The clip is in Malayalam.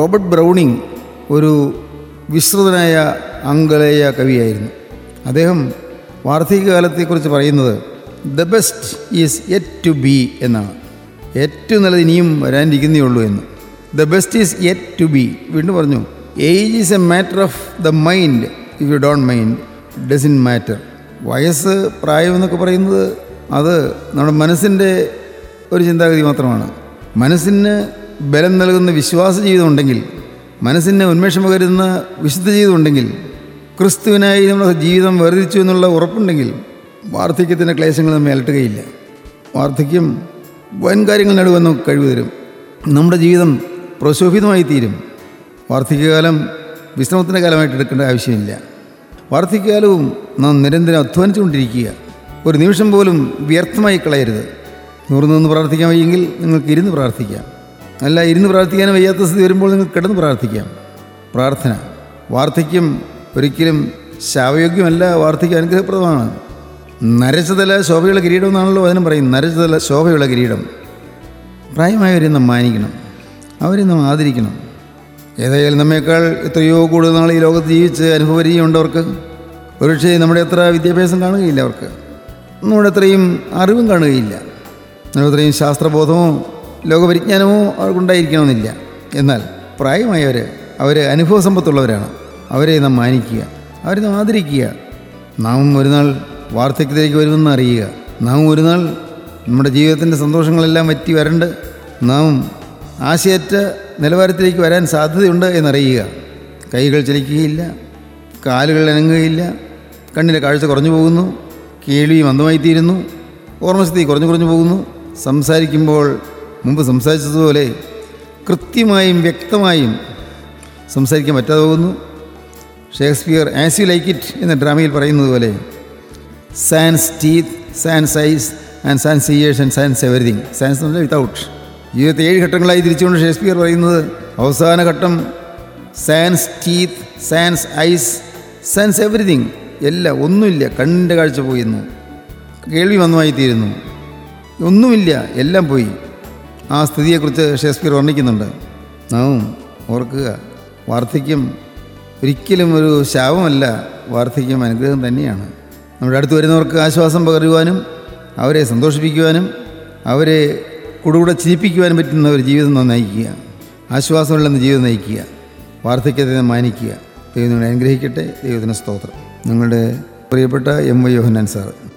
റോബർട്ട് ബ്രൗണിങ് ഒരു വിശ്രുതനായ ആംഗലേയ കവിയായിരുന്നു അദ്ദേഹം വാർദ്ധക്യകാലത്തെക്കുറിച്ച് പറയുന്നത് the best is yet to be എന്നാണ് ഏറ്റവും നല്ലത് ഇനിയും വരാനിരിക്കുന്നേ ഉള്ളൂ എന്ന് the best is yet to be വീണ്ടും പറഞ്ഞു age is a matter of the mind if you don't mind doesn't matter വയസ്സ് പ്രായം എന്നൊക്കെ പറയുന്നത് അത് നമ്മുടെ മനസ്സിൻ്റെ ഒരു ചിന്താഗതി മാത്രമാണ് മനസ്സിന് ബലം നൽകുന്ന വിശ്വാസ ജീവിതം ഉണ്ടെങ്കിൽ മനസ്സിന് ഉന്മേഷം പകരുന്ന വിശുദ്ധ ജീവിതം ഉണ്ടെങ്കിൽ ക്രിസ്തുവിനായി നമ്മുടെ ജീവിതം വേർതിരിച്ചു എന്നുള്ള ഉറപ്പുണ്ടെങ്കിൽ വാർദ്ധക്യത്തിൻ്റെ ക്ലേശങ്ങൾ നമ്മെ അലട്ടുകയില്ല വാർദ്ധക്യം വൻ കാര്യങ്ങൾ നേടുവാൻ നമുക്ക് കഴിവ് തരും നമ്മുടെ ജീവിതം പ്രശോഭിതമായി തീരും വാർദ്ധക്യകാലം വിശ്രമത്തിൻ്റെ കാലമായിട്ട് എടുക്കേണ്ട ആവശ്യമില്ല വാർദ്ധക്യകാലവും നാം നിരന്തരം അധ്വാനിച്ചുകൊണ്ടിരിക്കുക ഒരു നിമിഷം പോലും വ്യർത്ഥമായി കളയരുത് നൂറ് നിന്ന് പ്രാർത്ഥിക്കാൻ വയ്യെങ്കിൽ നിങ്ങൾക്ക് ഇരുന്ന് പ്രാർത്ഥിക്കാം അല്ല ഇരുന്ന് പ്രാർത്ഥിക്കാൻ വയ്യാത്ത സ്ഥിതി വരുമ്പോൾ നിങ്ങൾക്ക് കിടന്ന് പ്രാർത്ഥിക്കാം പ്രാർത്ഥന വാർദ്ധക്യം ഒരിക്കലും ശാവയോഗ്യമല്ല വാർദ്ധക്യം അനുഗ്രഹപ്രദമാണ് നരച്ചതല ശോഭയുള്ള കിരീടം എന്നാണല്ലോ അതിനും പറയും നരച്ചതല ശോഭയുള്ള കിരീടം പ്രായമായവരെ നാം മാനിക്കണം അവരെ നാം ആദരിക്കണം ഏതായാലും നമ്മേക്കാൾ എത്രയോ കൂടുതൽ നാൾ ഈ ലോകത്ത് ജീവിച്ച് അനുഭവരീയമുണ്ടവർക്ക് ഒരുപക്ഷേ നമ്മുടെ അത്ര വിദ്യാഭ്യാസം കാണുകയില്ല അവർക്ക് നമ്മുടെ അത്രയും അറിവും കാണുകയില്ല നമ്മുടെ അത്രയും ശാസ്ത്രബോധമോ ലോകപരിജ്ഞാനമോ അവർക്കുണ്ടായിരിക്കണമെന്നില്ല എന്നാൽ പ്രായമായവർ അവർ അനുഭവ സമ്പത്തുള്ളവരാണ് അവരെ നാം മാനിക്കുക അവരെ നാം ആദരിക്കുക നാം ഒരു നാൾ വാർദ്ധക്യത്തിലേക്ക് വരുമെന്ന് അറിയുക നാം ഒരു നാൾ നമ്മുടെ ജീവിതത്തിൻ്റെ സന്തോഷങ്ങളെല്ലാം വറ്റി വരണ്ട് നാം ആശയറ്റ നിലവാരത്തിലേക്ക് വരാൻ സാധ്യതയുണ്ട് എന്നറിയുക കൈകൾ ചലിക്കുകയില്ല കാലുകൾ അനങ്ങുകയില്ല കണ്ണിൻ്റെ കാഴ്ച കുറഞ്ഞു പോകുന്നു കേൾവി മന്ദമായിത്തീരുന്നു ഓർമ്മശക്തി കുറഞ്ഞു കുറഞ്ഞു പോകുന്നു സംസാരിക്കുമ്പോൾ മുമ്പ് സംസാരിച്ചതുപോലെ കൃത്യമായും വ്യക്തമായും സംസാരിക്കാൻ പറ്റാതെ പോകുന്നു Shakespeare as you like it എന്ന ഡ്രാമയിൽ പറയുന്നത് പോലെ sans teeth sans eyes and sans ears and sans everything sans എന്ന് വിത്തൗട്ട് ജീവിതത്തെ ഏഴ് ഘട്ടങ്ങളായി തിരിച്ചുകൊണ്ട് ഷേക്സ്പിയർ പറയുന്നത് അവസാന ഘട്ടം sans teeth sans eyes sans everything എല്ലാം ഒന്നുമില്ല കണ്ണിൻ്റെ കാഴ്ച പോയിരുന്നു കേൾവി മന്ദമായി തീരുന്നു ഒന്നുമില്ല എല്ലാം പോയി ആ സ്ഥിതിയെക്കുറിച്ച് ഷേക്സ്പിയർ വർണ്ണിക്കുന്നുണ്ട് നാം ഓർക്കുക വാർദ്ധക്യം ഒരിക്കലും ഒരു ശാപമല്ല വാർദ്ധക്യം അനുഗ്രഹം തന്നെയാണ് നമ്മുടെ അടുത്ത് വരുന്നവർക്ക് ആശ്വാസം പകരുവാനും അവരെ സന്തോഷിപ്പിക്കുവാനും അവരെ കൂടുകൂടെ ചിരിപ്പിക്കുവാനും പറ്റുന്ന ഒരു ജീവിതം നാം നയിക്കുക ആശ്വാസമുള്ള ജീവിതം നയിക്കുക വാർദ്ധക്യത്തെ മാനിക്കുക ദൈവം നിങ്ങളെ അനുഗ്രഹിക്കട്ടെ ദൈവത്തിന് സ്തോത്രം നിങ്ങളുടെ പ്രിയപ്പെട്ട എം വൈ യോഹന്നാൻ സാറ്